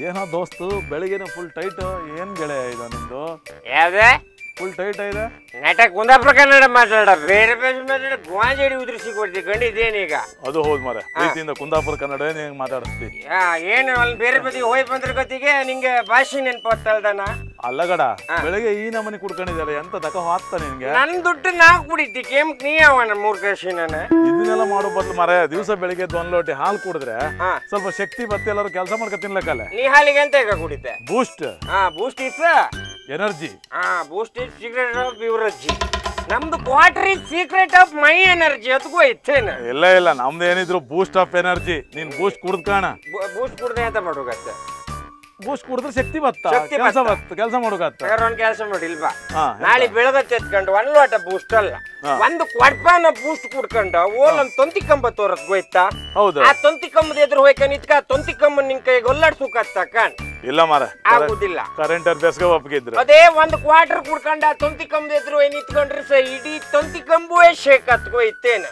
ಏನೋ ದೋಸ್ತು ಬೆಳಿಗ್ಗೆನೆ full tight ಏನ್ ಗೆಳೆಯ ಇದು ನಿಂದು ಯಾವ್ದೇ ಫುಲ್ ಟೈಟ್ ಇದೆ ನಟ ಕುಂದಾಪುರ ಕನ್ನಡ ಮಾತಾಡ ಬೇರೆ ಬೇರೆ ಮಾತಾಡ ಗೋಂಜಾಡಿ ಉದುರಿಸಿ ಕೊಡ್ತಿ ಕಂಡಿದ್ದೇನೀಗ ಅದು ಹೌದು ಮರೆ ಪ್ರೀತಿಯಿಂದ ಕುಂದಾಪುರ ಕನ್ನಡ ನೀನ್ ಮಾತಾಡಿಸ್ತಿ ಯಾ, ಏನು ಅಲ್ಲಿ ಬೇರೆ ಬದಿ ಹೋಯ್ ಬಂದ್ರ ಗತಿಗೆ ನಿಂಗೆ ಭಾಷೆ ನೆನ್ಪತ್ತಲ್ದನ ಅಲ್ಲಗಡ ಬೆಳಿಗ್ಗೆ ಈ ನಮನಿ ಕುಡ್ಕೊಂಡಿದ್ದಲ್ಲ ಎಂತ ತಕ ಹಾಕ್ತ ನಿನ್ಗೆ ನನ್ ದುಡ್ಡು ನಾ ಕುಡಿತಿ ಕೇಮ್ಕ್ ನೀ ಅವನ ಮೂರ್ಖಶಿ ನಾನು ಇದನ್ನೆಲ್ಲ ಮಾಡೋ ಬದ್ಲು ಮರೆ ದಿವಸ ಬೆಳಿಗ್ಗೆ ಎದ್ದು ಒಂದ್ ಲೋಟಿ ಹಾಲು ಕುಡಿದ್ರೆ ಹಾ ಸ್ವಲ್ಪ ಶಕ್ತಿ ಬತ್ತಿ ಎಲ್ಲರೂ ಕೆಲಸ ಮಾಡ್ಕೊ ತಿನ್ಲಕ್ಕಲ್ಲ ನೀ ಹಾಲಿಗೆ ಎಂತ ಈಗ ಕುಡಿತೆ ಬೂಸ್ಟ್ ಹಾ ಬೂಸ್ಟ್ ಇಸ್ ಎನರ್ಜಿ ಹಾ boost is secret of your energy ನಮ್ದು quarter is secret of my energy ಅದಕ್ಕೂ ಇತ್ತೇನ ಇಲ್ಲ ಇಲ್ಲ ನಮ್ದು ಏನಿದ್ರು ಬೂಸ್ಟ್ ಆಫ್ ಎನರ್ಜಿ ನೀನ್ ಬೂಸ್ಟ್ ಕುಡ್ದ್ ಕಾಣ ಬೂಸ್ಟ್ ಕುಡ್ದೆ ಅಂತ ಮಾಡೋಗತ್ತೆ ಬೂಸ್ಟ್ ಕುಡಿದ್ರೆ ಶಕ್ತಿ ಬತ್ತ ಶಕ್ತಿ ಕೆಲಸ ಬತ್ತ. ಬತ್ತ ಕೆಲಸ ಮಾಡೋಕತ್ತ ಹಾಗಾದ್ರೆ ಒಂದ್ ಕೆಲಸ ಮಾಡಿ ಇಲ್ವಾ ಹಾ ನಾಳೆ ಬೆಳಗ್ಗೆ ಎತ್ಕೊಂಡು ಒಂದ್ ಲೋಟ ಬೂಸ್ಟ್ ಅಲ್ಲ ಹಾ. ಒಂದು ಕೊಡ್ಪಾನ ಬೂಸ್ಟ್ ಕುಡ್ಕೊಂಡು ಓಲ್ ಒಂದ್ ತೊಂತಿ ಕಂಬ ತೋರತ್ ಗೊಯ್ತಾ ಹೌದು ಆ ತೊಂತಿ ಕಂಬದ ಎದುರು ಹೋಯ್ಕ ನಿತ್ಕ ಆ ತೊಂತಿ ಕಂಬ ನಿನ್ ಕೈಗೆ ಒಲ್ಲಾಡ್ಸುಕತ್ತ ಕಣ್ ಇಲ್ಲ ಮಾರ ಆಗುದಿಲ್ಲ ಕರೆಂಟ್ ಬೇಸ್ಗೆ ಒಪ್ಪಿಗಿದ್ರು ಅದೇ ಒಂದ್ ಕ್ವಾರ್ಟರ್ ಕುಡ್ಕೊಂಡ ಆ ತೊಂತಿ ಕಂಬದ ಎದುರು ಹೋಯ್ ನಿಂತ್ಕೊಂಡ್ರೆ ಸ ಇಡೀ ತೊಂತಿ ಕಂಬುವೇ ಶೇಕ್ ಹತ್ಕೋಯ್ತೇನ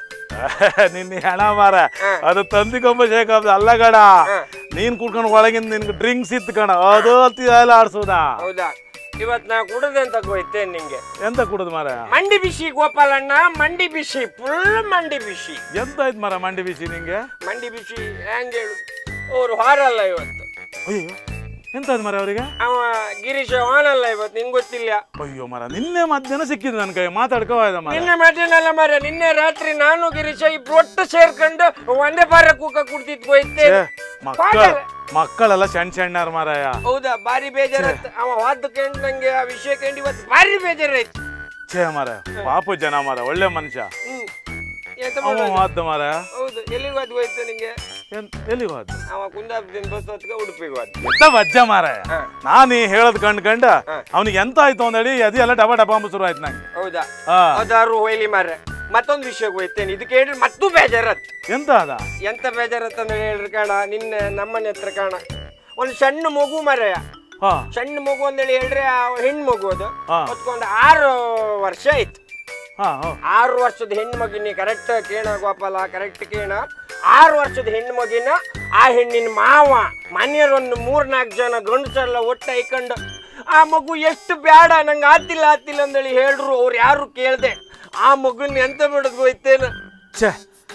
ನಿನ್ನ ಹೆಣ ಮಾರ ಹಾ. ಅದು ತಂದಿಕೊಂಬ ಶೇಖಾಬ್ದ ಅಲ್ಲ ಗಡ ಹಾ. ನೀನ್ ಕುಡ್ಕೊಂಡು ಒಳಗಿಂದ ನಿನ್ಗೆ ಡ್ರಿಂಕ್ಸ್ ಇತ್ತು ಕಣ ಅದು ಅತಿ ಎಲ್ಲ ಆಡ್ಸೋದಾ ಹೌದಾ ಇವತ್ ನಾ ಕುಡದೆ ಅಂತ ಹೋಯ್ತೇನ್ ನಿಂಗೆ ಎಂತ ಕುಡುದು ಮಾರ ಮಂಡಿ ಬಿಸಿ ಗೋಪಾಲಣ್ಣ ಮಂಡಿ ಬಿಸಿ ಫುಲ್ ಮಂಡಿ ಬಿಸಿ ಎಂತ ಆಯ್ತು ಮಾರ ಮಂಡಿ ಬಿಸಿ ನಿಂಗೆ ಮಂಡಿ ಬಿಸಿ ಹೆಂಗ್ ಹೇಳು ಅವ್ರು ಹಾರಲ್ಲ ಇವತ್ತು ಅಯ್ಯೋ ಎಂತ ಆಯ್ತು ಮಾರ ಅವರಿಗೆ ಅವ ಗಿರೀಶ ಹಾನಲ್ಲ ಇವತ್ತು ನಿಂಗೆ ಗೊತ್ತಿಲ್ಲ ಅಯ್ಯೋ ಮರ ನಿನ್ನೆ ಮಧ್ಯಾಹ್ನ ಸಿಕ್ಕಿದ್ದು ನನ್ನ ಕೈ ಮಾತಾಡ್ಕೋ ಆಯ್ದ ಮಾರ ನಿನ್ನೆ ಮಧ್ಯಾಹ್ನ ಮರ ನಿನ್ನೆ ರಾತ್ರಿ ನಾನು ಗಿರೀಶ ಇಬ್ರು ಒಟ್ಟು ಸೇರ್ಕೊಂಡು ಒಂದೇ ಬಾರ ಕೂಕ ಕುಡ್ತಿದ್ ಹೋಯ್ತೆ ಛೇ, ಮಕ್ಕಳ ಮಕ್ಕಳೆಲ್ಲ ಸಣ್ಣ ಸಣ್ಣಾರ ಮಾರಾಯ ಹೌದಾ ಬಾರಿ ಬೇಜಾರಾಯ್ತು ಅವ ವಾದ ಕೇಂದ್ರ ನಂಗೆ ಆ ವಿಷಯ ಕೇಂದ್ರ ಇವತ್ತು ಬಾರಿ ಬೇಜಾರಾಯ್ತು ಛೇ ಮಾರ ಪಾಪು ಜನ ಮಾರ ಒಳ್ಳೆ ಮನುಷ್ಯ ಹ್ಮ್ ಎಂತ ಅವ ಮಾಡೋದು? ವಾದ್ದ ಮಾರ ಹೌದು ಎಲ್ಲಿಗೆ ಹೋದ್ ಹೋಯ್ತು ನಿಂಗೆ ಎಲ್ಲಿಗೆ ಹೋದ ಅವ ಕುಂದಾಪುರದಿಂದ ಬಸ್ ಹೊತ್ಗೆ ಉಡುಪಿಗೆ ಹೋದ್ ಎಂತ ವಜ್ಜ ಮಾರಾಯ ಹಾ. ನಾನು ಹೇಳದ್ ಕಂಡ್ ಕಂಡ ಹಾ. ಅವನಿಗೆ ಎಂತ ಆಯ್ತು ಅಂದೇಳಿ ಅದು ಎಲ್ಲ ಡಬ ಡಬ ಅಂಬ ಶುರು ಆಯ್ತು ನಂಗೆ ಹೌದಾ ಹಾ ಅದಾರು ಹೋಯ್ಲಿ ಮಾರ ಮತ್ತೊಂದು ವಿಷಯಕ್ಕೆ ಹೋಯ್ತೇನೆ ಇದಕ್ಕೆ ಹೇಳ್ರಿ ಮತ್ತೂ ಬೇಜಾರತ್ ಎಂತ ಅದ ಎಂತ ಬೇಜಾರತ್ ಅಂತ ಹೇಳ್ರಿ ಕಾಣ ನಿನ್ನೆ ನಮ್ಮನೆ ಹತ್ರ ಕಾಣ ಒಂದು ಸಣ್ಣ ಮಗು ಮರೆಯ ಹಾ ಸಣ್ಣ ಮಗು ಅಂದೇಳಿ ಹೇಳ್ರಿ ಆ ಹೆಣ್ಣು ಮಗು ಅದು ಹಾ ಹೊತ್ಕೊಂಡು ಆರು ವರ್ಷ ಆಯ್ತು ಹಾ ಹಾ ಆರು ವರ್ಷದ ಹೆಣ್ಣು ಮಗಿನ ಕರೆಕ್ಟ್ ಕೇಣ ಗೋಪಾಲ ಕರೆಕ್ಟ್ ಕೇಣ ಆರು ವರ್ಷದ ಹೆಣ್ಣು ಮಗಿನ ಆ ಹೆಣ್ಣಿನ ಮಾವ ಮನೆಯವರೊಂದು ಮೂರ್ನಾಲ್ಕು ಜನ ಗಂಡಸರೆಲ್ಲ ಒಟ್ಟು ಐಕೊಂಡು ಆ ಮಗು ಎಷ್ಟು ಬೇಡ ನಂಗೆ ಆತಿಲ್ಲ ಆತಿಲ್ಲ ಅಂದೇಳಿ ಹೇಳ್ರು ಅವ್ರು ಯಾರು ಕೇಳ್ದೆ ಆ ಮಗುನ ಎಂತ ಮಾಡೋದು ಹೋಯ್ತೇನ ಛೇ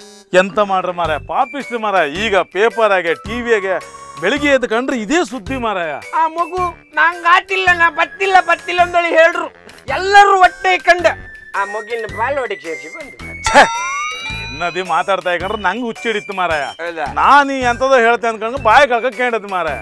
ಎಂತ ಮಾಡ್ರ ಮಾರ ಪಾಪಿಸ್ಟ್ ಮಾರ ಈಗ ಪೇಪರ್ ಆಗೆ ಟಿವಿಯಾಗೆ ಬೆಳಿಗ್ಗೆ ಎದ್ದು ಕಂಡ್ರೆ ಇದೇ ಸುದ್ದಿ ಮಾರಾಯ ಆ ಮಗು ನಂಗೆ ಆತಿಲ್ಲ ನಾ ಬತ್ತಿಲ್ಲ ಬತ್ತಿಲ್ಲ ಅಂದೇಳಿ ಹೇಳ್ರು ಎಲ್ಲರೂ ಒಟ್ಟೆ ಐಕಂಡ ಆ ಮಗಿನ ಬಾಲ್ವಾಡಿಗೆ ಸೇರಿಸಿ ಬಂದು ಛೇ ಇನ್ನದಿ ಮಾತಾಡ್ತಾ ಇಕೊಂಡ್ರೆ ನಂಗೆ ಹುಚ್ಚಿಡಿತ್ತು ಮಾರಾಯ ಹೌದಾ ನಾನು ಎಂತದೋ ಹೇಳ್ತೆ ಅನ್ಕೊಂಡು ಬಾಯಿ ಕಳ್ಕ ಕೇಳದ್ ಮಾರಾಯ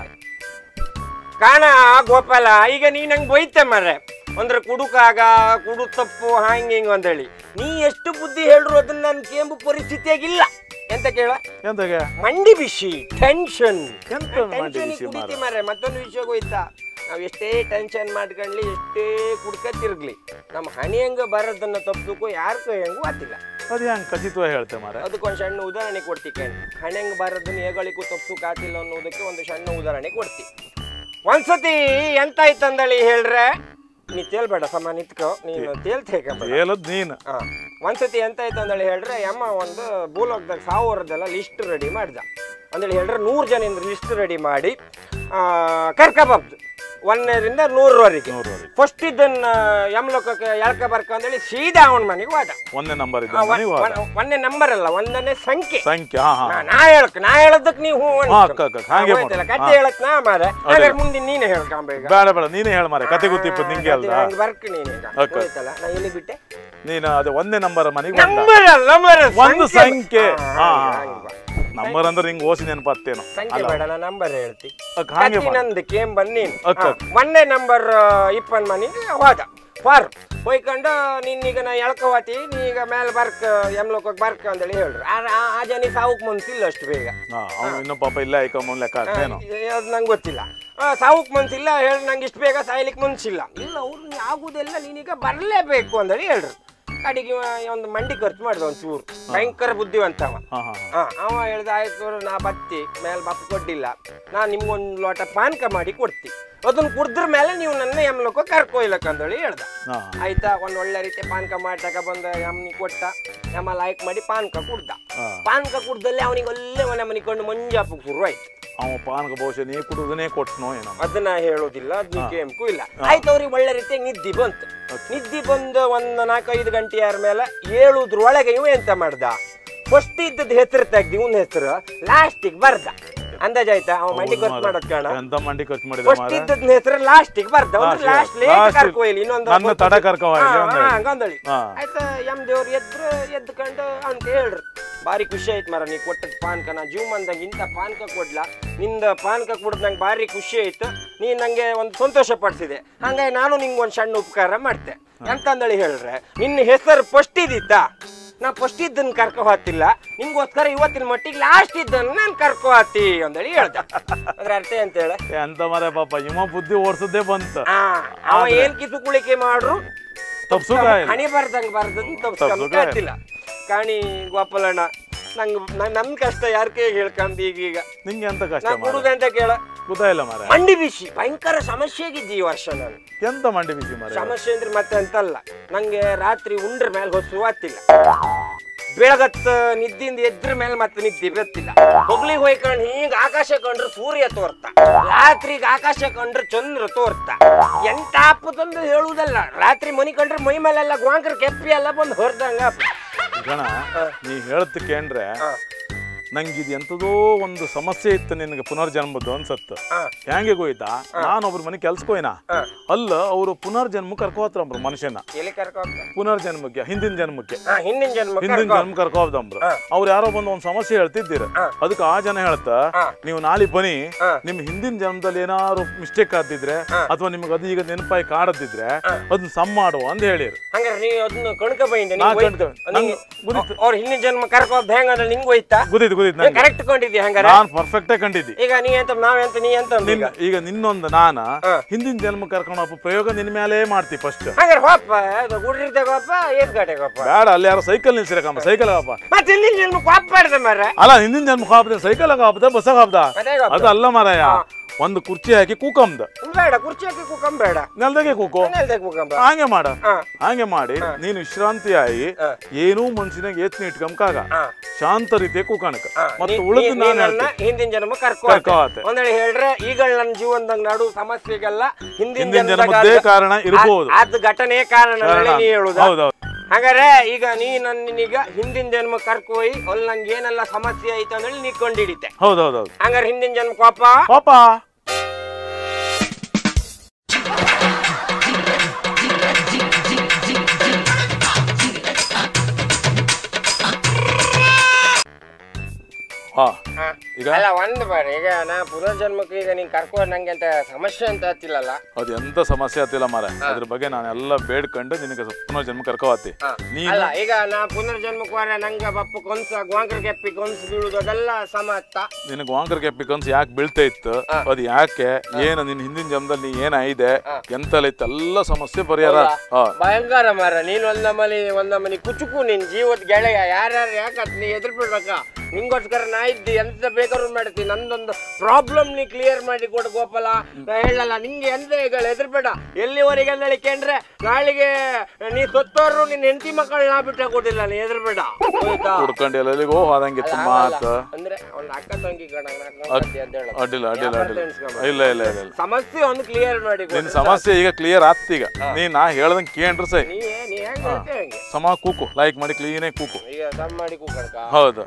ಕಾಣ ಗೋಪಾಲ ಈಗ ನೀ ನಂಗೆ ಬೈತೆ ಮರೆ ಅಂದ್ರೆ ಕುಡುಕಾಗ ಕುಡು ತಪ್ಪು ಹಂಗೆ ಹಿಂಗೆ ಅಂತೇಳಿ ನೀ ಎಷ್ಟು ಬುದ್ಧಿ ಹೇಳ್ರು ಅದನ್ನ ನನ್ನ ಕೇಂಬು ಪರಿಸ್ಥಿತಿಯಾಗಿಲ್ಲ ಎಂತ ಕೇಳ ಎಂತಗೆ ಮಂಡಿ ಬಿಸಿ ಟೆನ್ಷನ್ ಎಂತ ಮಂಡಿ ಟೆನ್ಷನ್ ಬಿಸಿ ಕುಡಿತಿ ಮಾರ್ರೆ? ಮರೆ ಮತ್ತೊಂದು ವಿಷಯ ಹೋಯ್ತಾ ನಾವ್ ಎಷ್ಟೇ ಟೆನ್ಷನ್ ಮಾಡ್ಕೊಂಡ್ಲಿ ಎಷ್ಟೇ ಕುಡ್ಕತ್ತಿರ್ಗ್ಲಿ ನಮ್ಮ ಹಣಿ ಹಂಗ ಬರೋದನ್ನ ತಪ್ಪದಕ್ಕೂ ಯಾರ ಕೈ ಹಂಗೂ ಆತಿಲ್ಲ ಅದು ಹೆಂಗ್ ಖಚಿತವಾಗಿ ಹೇಳ್ತೆ ಮಾರ ಅದಕ್ಕೊಂದು ಸಣ್ಣ ಉದಾಹರಣೆ ಕೊಡ್ತಿ ಕಣ್ ಹಣೆ ಹಂಗ ಬರೋದನ್ನ ಹೇಗಳಿಗೂ ತಪ್ಪು ಆತಿಲ್ಲ ಅನ್ನೋದಕ್ಕೆ ಒಂದು ಸಣ್ಣ ಉದಾಹರಣೆ ಕೊಡ್ತಿ ಒಂದ್ಸತಿ ಎಂತ ಆಯ್ತಂದಳಿ ಹೇಳ್ರೆ ನೀ ತೇಲ್ಬೇಡ ಸಮ ನಿತ್ಕೋ ನೀನು ತೇಲ್ತೇಕ ಹೇಳದ್ ನೀನ್ ಹಾ ಒಂದ್ಸತಿ ಎಂತ ಆಯ್ತು ಅಂದೇಳಿ ಹೇಳ್ರೆ ಅಮ್ಮ ಒಂದು ಭೂಲೋಕದಾಗ ಸಾವಿರದೆಲ್ಲ ಲಿಸ್ಟ್ ರೆಡಿ ಮಾಡ್ದ ಅಂದೇಳಿ ಹೇಳ್ರೆ ನೂರು ಜನಿಂದ ಲಿಸ್ಟ್ ರೆಡಿ ಮಾಡಿ ಕರ್ಕಬಾರ್ದು ಒಂದನೇದಿಂದ ನೂರವರೆಗೆ ನೂರವರೆಗೆ ಫಸ್ಟ್ ಇದನ್ನ ಯಮಲೋಕಕ್ಕೆ ಎಳ್ಕ ಬರ್ಕ ಅಂದೇಳಿ ಸೀದಾ ಅವನ ಮನೆಗೆ ಹೋದ ಒಂದೇ ನಂಬರ್ ಆ, ಇದೆ ಒನ್- ನೀವು ಒನ್- ಒಂದನೇ ನಂಬರ್ ಅಲ್ಲ ಒಂದನೇ ಸಂಖ್ಯೆ ಸಂಖ್ಯೆ ಹಾ ಹಾ ನಾ- ನಾ ಹೇಳಕ್ ನಾ ಹೇಳದಕ್ ನೀವು ಹ್ಞೂ ಹಾ, ಅನ್ಸ್ತು. ಅಕ್ಕ, ಅಕ್ಕ, ಹಾಗೆ ಹಾ, ಮಾಡು. ಹೋಯ್ತಲ್ಲ, ಕತೆ ಹಾ. ಹೇಳಕ್ ನಾ ಮಾರ ಹಾಗಾದ್ರೆ ಮುಂದೆ ನೀನೇ ಹೇಳ್ಕೊಂಬ ಈಗ ಬೇಡ ಬೇಡ ನೀನೇ ಹೇಳ ಮಾರ ಕತೆ ಗೊತ್ತಿಪ್ಪ ನಿಂಗೆ ಅಲ್ದ ಹಂಗೆ ಬರ್ಕ ನೀನೀಗ ಅಕ್ಕ. ಹೋಯ್ತಲ್ಲ ನಾ ಎಲ್ಲಿ ಬಿಟ್ಟೆ ನೀನು ಅದೇ ಒಂದೇ ನಂಬರ್ ಮನೆಗೆ ಬಂದ ನಂಬರ್ ಅಲ್ಲ ನಂಬರ್ ಒಂದು ಸಂಖ್ಯೆ ಹಾ, ಹಾ ಹಂಗೆ ಬಾ. ನಂಬರ್ ಅಂದ್ರೆ ಹಿಂಗ್ ಓಸಿ ನೆನಪತ್ತೇನು ಸಂಖ್ಯೆ ಬೇಡ ನಾ ನಂಬರ್ ಹೇಳ್ತಿ ಅಕ್ಕ ಹಾಗೆ ಮಾಡು. ನಂದು ಕೇಮ್ ಬನ್ನಿ ಅಕ್ಕ. ಮೊನ್ನೆ ನಂಬರ್ ಇಪ್ಪನ್ ಮನಿಗೆ ಹೋದ ಫಾರ್ ಹೋಯ್ಕೊಂಡು ನಿನ್ನೀಗ ನಾ ಎಳ್ಕೋವಾತಿ ನೀಗ ಮೇಲೆ ಬರ್ಕ ಎಮ್ಲೋಕಕ್ಕೆ ಬರ್ಕ ಅಂತೇಳಿ ಹೇಳ್ರು ಆ ಆ- ಆ ಜನ ಸಾವುಕ್ ಮನ್ಸಿಲ್ಲ ಅಷ್ಟು ಬೇಗ ಹಾ ಅವ್ನು ಇನ್ನೂ ಪಾಪ ಇಲ್ಲ ಐಕೊಂಬ ಲೆಕ್ಕ ಹಾಕ್ತೇನು ಅದು ನಂಗೆ ಗೊತ್ತಿಲ್ಲ ಆ, ಸಾವುಕ್ ಮನ್ಸಿಲ್ಲ ಹೇಳಿ ನಂಗೆ ಇಷ್ಟು ಬೇಗ ಸಾಯ್ಲಿಕ್ಕೆ ಮನ್ಸಿಲ್ಲ ಇಲ್ಲ ಅವ್ರು ಆಗುದೆಲ್ಲ ನೀನೀಗ ಬರಲೇಬೇಕು ಅಂತೇಳಿ ಹೇಳ್ರು ಕಡೆಗೆ ಇವ ಒಂದು ಮಂಡಿ ಖರ್ಚು ಮಾಡಿದ ಒಂದು ಚೂರು ಭಯಂಕರ ಬುದ್ಧಿವಂತವ ಹಾ ಹಾ ಹಾ ಹಾ ಅವ ಹೇಳ್ದ ಆಯ್ತು ನಾ ಬತ್ತಿ ಮೇಲೆ ಬಪ್ಪ ಕೊಡ್ಲಿಲ್ಲ ನಾ ನಿಮ್ಗೊಂದು ಲೋಟ ಪಾನಕ ಮಾಡಿ ಕೊಡ್ತಿ ಅದನ್ನ ಕುಡ್ದ್ರ ಮೇಲೆ ನೀವು ನನ್ನ ಯಮ್ಲಕ್ಕ ಕರ್ಕೊಯ್ಲಕ್ಕ ಅಂತೇಳಿ ಹೇಳ್ದ ಹಾ ಆಯ್ತಾ ಒಂದ್ ಒಳ್ಳೆ ರೀತಿ ಪಾನಕ ಮಾಡಿ ತಕ ಬಂದ ಯಮ್ನಿ ಕೊಟ್ಟ ಯಮ ಲೈಕ್ ಮಾಡಿ ಪಾನಕ ಕುಡ್ದ ಹಾ ಪಾನಕ ಕುಡ್ದಲ್ಲಿ ಅವನಿಗೆ ಒಳ್ಳೆ ಮನೆ ಮನಿಕೊಂಡು ಮಂಜಾಪಕ್ಕೆ ಶುರು ಆಯ್ತು ಅವ ಪಾನಕ ಬಹುಶಃ ನೀ ಕುಡುದನೇ ಕೊಟ್ನೋ ಏನೋ ಅದನ್ನ ಹೇಳೋದಿಲ್ಲ ಅದ್ ನೀ ಕೇಮ್ಕು ಇಲ್ಲ ಆಯ್ತು ಅವ್ರಿಗೆ ಒಳ್ಳೆ ರೀತಿಯಾಗಿ ನಿದ್ದಿ ಬಂತು ನಿದ್ದಿ ಬಂದು ಒಂದ್ ನಾಲ್ಕೈದು ಗಂಟೆ ಆದ್ಮೇಲೆ ಏಳುದ್ರೊಳಗೆ ಇವ ಎಂತ ಮಾಡ್ದ ಫಸ್ಟ್ ಇದ್ದದ ಹೆಸರು ತೆಗ್ದು ಇವನ್ ಹೆಸರು ಲಾಸ್ಟಿಗೆ ಬರ್ದ ಅಂದಾಜಾಯ್ತಾ ಅವ ಮಂಡಿ ಖರ್ಚು ಮಾಡೋದ್ ಕಾಣ ಎಂತ ಮಂಡಿ ಖರ್ಚು ಮಾಡಿದ ಫಸ್ಟ್ ಮಾರ ಇದ್ದದ ಹೆಸರು ಲಾಸ್ಟಿಗೆ ಬರ್ದ Last ಗೆ. ಲಾಸ್ಟ್ ಲೇಟ್ Last ಗೆ. ಕರ್ಕೋಯ್ಲಿ ಇನ್ನೊಂದು ನನ್ನ ತಡ ಕರ್ಕೋಯ್ಲಿ ಅಂದೇಳಿ. ಗಂದಳಿ ಹಾ. ಆಯ್ತಾ ಎಮ್ ದೇವ್ರು ಎದ್ರು ಎದ್ಕೊಂಡು ಅಂತ ಹೇಳ್ರಿ ಭಾರಿ ಖುಷಿ ಆಯ್ತು ಮರ ನೀ ಕೊಟ್ಟದ ಪಾನ್ಕ ನಾ ಜೀವಮಾನದಾಗ ಇಂಥ ಪಾನ್ಕ ಕೊಡ್ಲಾ ನಿಂದ ಪಾನ್ಕ ಕುಡ್ದು ನಂಗೆ ಭಾರಿ ಖುಷಿ ಆಯ್ತು ನೀ ನಂಗೆ ಒಂದು ಸಂತೋಷ ಪಡಿಸಿದೆ ಹಂಗಾಗಿ ನಾನು ನಿಂಗೆ ಒಂದು ಸಣ್ಣ ಉಪಕಾರ ಮಾಡ್ತೆ ಎಂತಂದಳಿ ಹೇಳ್ರೆ ನಿನ್ನ ಹೆಸರು ಫಸ್ಟ್ ಇದ್ದಿತ್ತ ನಾ ಫಸ್ಟ್ ಇದ್ದನ್ ಕರ್ಕೊ ಹೋತಿಲ್ಲ ನಿಂಗೋಸ್ಕರ ಇವತ್ತಿನ ಮಟ್ಟಿಗೆ ಲಾಸ್ಟ್ ಇದ್ದನ್ ನಾನು ಕರ್ಕೊ ಹೋತಿ ಅಂದೇಳಿ ಹೇಳ್ದ ಅದ್ರ ಅರ್ಥ ಅಂತ ಹೇಳ ಎಂತ ಮರ ಪಾಪ ಇವ ಬುದ್ಧಿ ಓಡ್ಸದ್ದೇ ಬಂತ ಆ ಅವ ಏನ್ ಕಿಸುಕುಳಿಕೆ ಮಾಡ್ರು ತಪ್ಸುಕ ಹಣಿ ಬರ್ದಂಗ್ ಬರ್ದಂಗ್ ತಪ್ಸ್ಕೊಂಡ್ ತಪ್ಪಿಲ್ಲ ಕಾಣಿ ಗೋಪಾಲಣ್ಣ ನಂಗ್ ನ- ನನ್ ಕಷ್ಟ ಯಾರ ಕೈ ಹೇಳ್ಕಂದ್ ಈಗೀಗ ನಿಂಗೆ ಎಂತ ಕಷ್ಟ ನಾ ಮಾರ ಕುಡುದಂತ ಕೇಳ ಗೊತ್ತಾಯಿಲ್ಲ ಮಾರ ಮಂಡಿ ಬಿಸಿ ಭಯಂಕರ ಸಮಸ್ಯೆಗಿದ್ದಿ ಈ ವರ್ಷ ನಾನು ಎಂತ ಮಂಡಿ ಬಿಸಿ ಮಾರ ಸಮಸ್ಯೆ ಅಂದ್ರೆ ಮತ್ತೆ ಅಂತಲ್ಲ ನಂಗೆ ರಾತ್ರಿ ಉಂಡ್ರ ಮೇಲೆ ಹೊತ್ತು ಆತಿಲ್ಲ ಬೆಳಗತ್ತ ನಿದ್ದಿಂದ ಎದ್ರ ಮೇಲೆ ಮತ್ತೆ ನಿದ್ದೆ ಬತ್ತಿಲ್ಲ ಹೊಗ್ಲಿಗೆ ಹೋಯ್ಕೊಂಡು ಹಿಂಗ ಆಕಾಶ ಕಂಡ್ರೆ ಸೂರ್ಯ ತೋರ್ತ ರಾತ್ರಿಗೆ ಆಕಾಶ ಕಂಡ್ರೆ ಚಂದ್ರ ತೋರ್ತ ಎಂತ ಆಪತ್ತಂದು ಹೇಳುವುದಲ್ಲ ರಾತ್ರಿ ಮನಿ ಕಂಡ್ರೆ ಮೈ ಮೇಲೆಲ್ಲ ಗ್ವಾಂಕ್ರ ಕೆಪ್ಪಿ ಎಲ್ಲ ಬಂದು ಹೊರದಂಗ ಗಣ ನೀ ಹೇಳ್ತ ಕೇಂದ್ರೆ ನಂಗೆ ಇದು ಎಂತದೋ ಒಂದು ಸಮಸ್ಯೆ ಇತ್ತು ನಿನಗೆ ಪುನರ್ಜನ್ಮದ್ದು ಅನ್ಸತ್ತ ಹೆಂಗೆ ಹೋಯ್ತಾ ನಾನು ಒಬ್ರ ಮನೆ ಕೆಲ್ಸಕ್ಕೆ ಹೋಯ್ನಾ ಅಲ್ಲ ಅವರು ಪುನರ್ಜನ್ಮ ಕರ್ಕೋತ್ರಮ್ರು ಮನುಷ್ಯನ ಎಲ್ಲಿ ಕರ್ಕೊ ಹೋಗ್ತಾರೆ? ಪುನರ್ಜನ್ಮಕ್ಕೆ ಹಿಂದಿನ ಜನ್ಮಕ್ಕೆ ಹಾ, ಹಿಂದಿನ ಜನ್ಮ ಹಿಂದಿನ ಜನ್ಮ ಕರ್ಕೋಬ್ದಂಬ್ರು ಅವ್ರು ಯಾರೋ ಬಂದು ಒಂದ್ ಸಮಸ್ಯೆ ಹೇಳ್ತಿದ್ದೀರ ಅದಕ್ಕೆ ಆ ಜನ ಹೇಳ್ತಾ ನೀವು ನಾಳೆ ಬನ್ನಿ ನಿಮ್ ಹಿಂದಿನ ಜನ್ಮದಲ್ಲಿ ಏನಾದ್ರು ಮಿಸ್ಟೇಕ್ ಆದಿದ್ರೆ ಅಥವಾ ನಿಮ್ಗೆ ಅದು ಈಗ ನೆನಪಾಗಿ ಕಾಡದಿದ್ರೆ ಅದನ್ನ ಸಮ್ ಮಾಡುವ ಅಂತ ಹೇಳಿರು ಹಂಗಾರೆ ನೀವು ಅದನ್ನ ಕಣ್ಕ ಬೈಂದೆ ನಾ ಕಣ್ಕ- ನಂಗ್ ಗೊತ್ತಿತ್ತು. ಅವ್ರ ಹಿಂದಿನ ಜನ್ಮ ಕರ್ಕೋದ್ ಹೆಂಗಂದ್ರೆ ನಿಂಗ್ ಹೋಯ್ತಾ ಗೊತ್ತಿತ್ತು ಗೊತ್ತಿತ್ತು ನಂಗೆ ಕರೆಕ್ಟ್ ಕೊಂಡಿದ್ದಿ ಹಂಗಾರೆ ನಾನ್ ಪರ್ಫೆಕ್ಟೇ ಕಂಡಿದ್ದಿ ಈಗ ನೀ ಎಂತ ನಾವೆಂತ ನೀ ಎಂತ ಅಂದ್ ಈಗ? ನಿನ್ ಈಗ ನಿನ್ನೊಂದು ನಾನ ಹಾ. ಹಿಂದಿನ ಜನ್ಮ ಕರ್ಕೊಂಡು ಹೋಗೋ ಪ್ರಯೋಗ ನಿನ್ ಮೇಲೆ ಮಾಡ್ತಿ ಫಸ್ಟ್ ಹಂಗಾರೆ ಹೋಪ್ಪ ಅದು ಗುಡ್ರಿರ್ದಾಗ ಹೋಪ್ಪ ಏತ್ ಗಾಟೆಗೆ ಹೋಪ್ಪ ಬೇಡ ಅಲ್ಲಿ ಯಾರೋ ಸೈಕಲ್ ನಿಲ್ಸಿರಕಮ್ಮ ಸೈಕಲ್ ಆಗಪ್ಪ ಮತ್ತೆ ಹಿಂದಿನ ಜನ್ಮ ಕಾಪ್ ಮಾಡ್ದೆ ಮರ ಅಲ್ಲ ಹಿಂದಿನ ಜನ್ಮ ಹಾಪ್ದೆ ಸೈಕಲ್ ಹಾಪ್ದೆ ಬಸ್ಸಾಗ ಹಾಪ್ದ ಅದೇ ಗೊತ್ತು. ಅದು ಅಲ್ಲ ಮಾರಾಯ ಒಂದು ಕುರ್ಚಿ ಹಾಕಿ ಕೂಕಂದ ಬೇಡ ಕುರ್ಚಿ ಹಾಕಿ ಕುಕ್ಕಂ ಬೇಡ ನೆಲದಾಗೆ ಕೂಕೋ ನೆಲ್ದಾಗ ಕುಕ್ಕಂಬ ಹಾಗೆ ಮಾಡ ಹಾ ಹಾಗೆ ಮಾಡಿ ನೀನು ವಿಶ್ರಾಂತಿಯಾಗಿ ಹಾ. ಏನೂ ಮನ್ಸಿನಾಗ ಏತ್ನ ಇಟ್ಕೊಂಬಕಾಗ ಹಾ. ಶಾಂತ ರೀತಿಯ ಕೂಕಣಕ ಹಾ, ಮತ್ತೆ ನೀ- ಉಳಿದು ನೀ- ನಾನು ನೀನನ್ನ ಹೇಳ್ತೀನಿ ಹಿಂದಿನ ಜನ್ಮ ಕರ್ಕೋ ಕರ್ಕೋ ಆತೆ. ಒಂದೇಳಿ ಹೇಳ್ರೆ ಈಗ ನನ್ನ ಜೀವನದಾಗ ನಡು ಸಮಸ್ಯೆಗೆಲ್ಲ ಹಿಂದಿನ ಹಿಂದಿನ ಜನ್ಮದಾಗ ಜನ್ಮದ್ದೇ ಆದ- ಕಾರಣ ಇರ್ಬೋದು ಅದ್ ಘಟನೆ ಕಾರಣ ಕಾರಣ. ನೀ ಹೇಳುದ ಹೌದೌದು ಹಾಗಾದ್ರೆ ಈಗ ನೀ ನನ್ನೀಗ ಹಿಂದಿನ ಜನ್ಮ ಕರ್ಕೋಯಿ ಅಲ್ಲಿ ನಂಗೆ ಏನೆಲ್ಲ ಸಮಸ್ಯೆ ಆಯ್ತು ಅಂದ್ರೆ ನೀ ಕೊಂಡಿಡಿತೆ ಹೌದೌದೌದು ಹಂಗಾರೆ ಹಿಂದಿನ ಜನ್ಮ ಕೋಪ ಪಾಪ ಹಾ ಹಾ. ಈಗ ಅಲ್ಲ ಒಂದ್ ಬಾರಿ ಈಗ ನಾ ಪುನರ್ಜನ್ಮಕ್ಕೆ ಈಗ ನೀನ್ ಕರ್ಕೋ ನಂಗೆ ಅಂತ ಸಮಸ್ಯೆ ಅಂತ ಹತ್ತಿಲ್ಲಲ್ಲ ಅದು ಎಂತ ಸಮಸ್ಯೆ ಆತಿಲ್ಲ ಮಾರ ಅದ್ರ ಬಗ್ಗೆ ನಾನೆಲ್ಲ ಬೇಡ್ಕೊಂಡು ನಿನಗೆ ಪುನರ್ಜನ್ಮ ಕರ್ಕೋತಿ ಹಾ. ನೀನು ಅಲ್ಲ ಈಗ ನಾ ಪುನರ್ಜನ್ಮಕ್ಕೆ ಹೋದ್ರೆ ನಂಗೆ ಬಪ್ಪ ಕೊಂಸ ಗ್ವಾಂಕರ್ ಕೆಪ್ಪಿ ಕೊಂಸ ಬೀಳುದು ಅದೆಲ್ಲ ಸಮತ್ತ ನಿನಗೆ ವಾಂಕರ್ ಕೆಪ್ಪಿ ಕನ್ಸು ಯಾಕೆ ಬೀಳ್ತಾ ಇತ್ತು ಅದು ಯಾಕೆ ಏನು ನಿನ್ನ ಹಿಂದಿನ ಜನ್ಮದಲ್ಲಿ ನೀ ಏನಾಗಿದೆ ಎಂತೆಲ್ಲ ಇತ್ತು ಎಲ್ಲ ಸಮಸ್ಯೆ ಪರಿಹಾರ ಹಾ ಭಯಂಕರ ಮಾರ ನೀನ್ ಒಂದಮ್ಮನಿ ಒಂದಮ್ಮನಿ ಕುಚುಕು ನಿನ್ ಜೀವದ ಗೆಳೆಯ ಯಾರ್ಯಾರು ಯಾಕತ್ ನೀ ಎದುರು ಬಿಡ್ಬೇಕ ನಿಂಗೋಸ್ಕರ ನಾ ಇದ್ದಿ ಎಂತ ಬೇಕಾದ್ರೂ ಮಾಡ್ತೀನಿ ನಂದೊಂದು ಪ್ರಾಬ್ಲಮ್ ನೀ ಕ್ಲಿಯರ್ ಮಾಡಿ ಕೊಡು ಗೋಪಾಲ ನಾ ಹೇಳಲ್ಲ ನಿಂಗೆ ಎಂತ ಈಗ ಎದುರು ಬೇಡ ಎಲ್ಲಿವರೆಗೆ ಹೇಳಿಕೆಂದ್ರೆ ನಾಳೆಗೆ ನೀ ಸತ್ತೋರು ನಿನ್ನ ಹೆಂಡತಿ ಮಕ್ಕಳು ನಾ ಬಿಟ್ಟ ಕೊಟ್ಟಿಲ್ಲ ನೀ ಎದುರು ಬೇಡ ಆಯ್ತಾ? ಹುಡ್ಕೊಂಡು ಎಲ್ಲೆಲ್ಲಿಗೋ ಹೋದಂಗಿತ್ತು ಮಾತ ಅಂದ್ರೆ ಒಂದು ಅಕ್ಕ ತಂಗಿ ಕಣ ಅಂತ ಹೇಳ ಅಡ್ಡಿಲ್ಲ ಅಡ್ಡಿಲ್ಲ ಅಡ್ಡಿಲ್ಲ ಇಲ್ಲ ಇಲ್ಲ ಇಲ್ಲ ಇಲ್ಲ ಸಮಸ್ಯೆ ಒಂದು ಕ್ಲಿಯರ್ ಮಾಡಿ ಕೊಡು. ನಿನ್ನ ಸಮಸ್ಯೆ ಈಗ ಕ್ಲಿಯರ್ ಆತ್ತೀಗ ನೀ ನಾ ಹೇಳ್ದಂಗೆ ಕೇಳ್ರಿ ಸೈ ನೀ ನೀ ಹೆಂಗ್ ಹೇಳ್ತೀಯ ಹಂಗೆ ಸಮ ಕೂಕು ಲೈಕ್ ಮಾಡಿ ಕ್ಲೀನೇ ಕೂಕು ಈಗ ದಮ್ ಮಾಡಿ ಕೂಕಡ್ಕ ಹೌದು